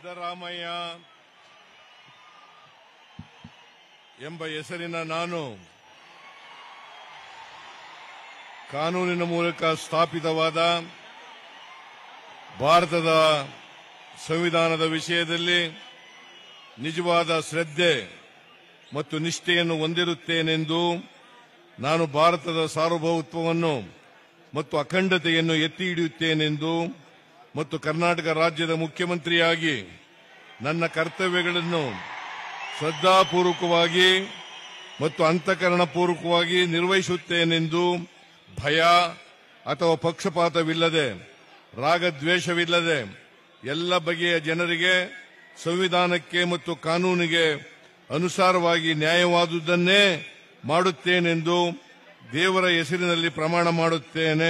ಸಿದ್ದರಾಮಯ್ಯ ಎಂಬ ಹೆಸರಿನ ನಾನು ಕಾನೂನಿನ ಮೂಲಕ ಸ್ಥಾಪಿತವಾದ ಭಾರತದ ಸಂವಿಧಾನದ ವಿಷಯದಲ್ಲಿ ನಿಜವಾದ ಶ್ರದ್ಧೆ ಮತ್ತು ನಿಷ್ಠೆಯನ್ನು ಹೊಂದಿರುತ್ತೇನೆಂದು ನಾನು ಭಾರತದ ಸಾರ್ವಭೌಮತ್ವವನ್ನು ಮತ್ತು ಅಖಂಡತೆಯನ್ನು ಎತ್ತಿ ಹಿಡಿಯುತ್ತೇನೆಂದು ಮತ್ತು ಕರ್ನಾಟಕ ರಾಜ್ಯದ ಮುಖ್ಯಮಂತ್ರಿಯಾಗಿ ನನ್ನ ಕರ್ತವ್ಯಗಳನ್ನು ಶ್ರದ್ಧಾಪೂರ್ವಕವಾಗಿ ಮತ್ತು ಅಂತಃಕರಣಪೂರ್ವಕವಾಗಿ ನಿರ್ವಹಿಸುತ್ತೇನೆಂದು ಭಯ ಅಥವಾ ಪಕ್ಷಪಾತವಿಲ್ಲದೆ ರಾಗದ್ವೇಷವಿಲ್ಲದೆ ಎಲ್ಲ ಬಗೆಯ ಜನರಿಗೆ ಸಂವಿಧಾನಕ್ಕೆ ಮತ್ತು ಕಾನೂನಿಗೆ ಅನುಸಾರವಾಗಿ ನ್ಯಾಯವಾದುದನ್ನೇ ಮಾಡುತ್ತೇನೆಂದು ದೇವರ ಹೆಸರಿನಲ್ಲಿ ಪ್ರಮಾಣ ಮಾಡುತ್ತೇನೆ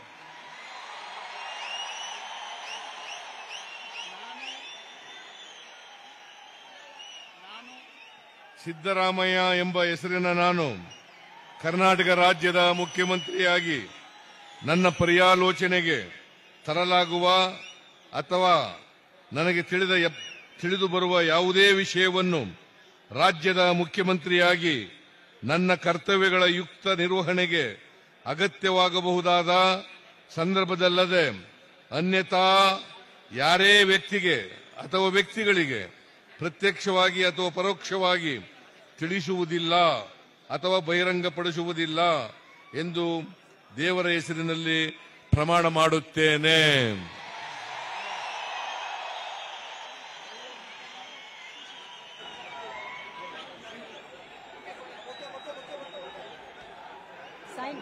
ಸಿದ್ದರಾಮಯ್ಯ ಎಂಬ ಹೆಸರಿನ ನಾನು ಕರ್ನಾಟಕ ರಾಜ್ಯದ ಮುಖ್ಯಮಂತ್ರಿಯಾಗಿ ನನ್ನ ಪರ್ಯಾಲೋಚನೆಗೆ ತರಲಾಗುವ ಅಥವಾ ನನಗೆ ತಿಳಿದ ಎಪ್- ತಿಳಿದು ಬರುವ ಯಾವುದೇ ವಿಷಯವನ್ನು ರಾಜ್ಯದ ಮುಖ್ಯಮಂತ್ರಿಯಾಗಿ ನನ್ನ ಕರ್ತವ್ಯಗಳ ಯುಕ್ತ ನಿರ್ವಹಣೆಗೆ ಅಗತ್ಯವಾಗಬಹುದಾದ ಸಂದರ್ಭದಲ್ಲದೆ ಅನ್ಯಥಾ ಯಾರೇ ವ್ಯಕ್ತಿಗೆ ಅಥವಾ ವ್ಯಕ್ತಿಗಳಿಗೆ ಪ್ರತ್ಯಕ್ಷವಾಗಿ ಅಥವಾ ಪರೋಕ್ಷವಾಗಿ ತಿಳಿಸುವುದಿಲ್ಲ ಅಥವಾ ಬಹಿರಂಗಪಡಿಸುವುದಿಲ್ಲ ಎಂದು ದೇವರ ಹೆಸರಿನಲ್ಲಿ ಪ್ರಮಾಣ ಮಾಡುತ್ತೇನೆ Sign.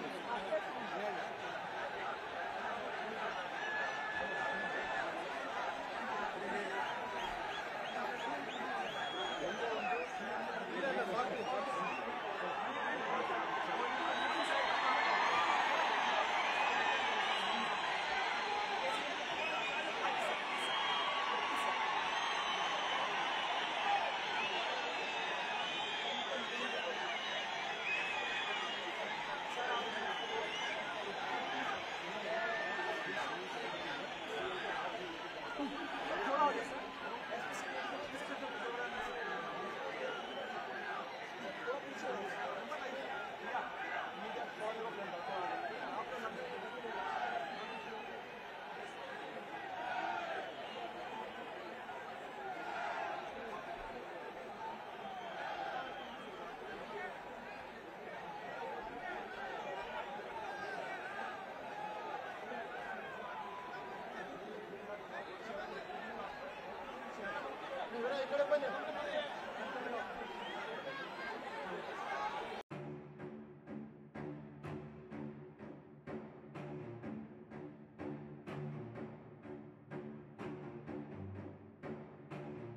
ಇವರೇ ಈ ಕಡೆ ಬನ್ನಿ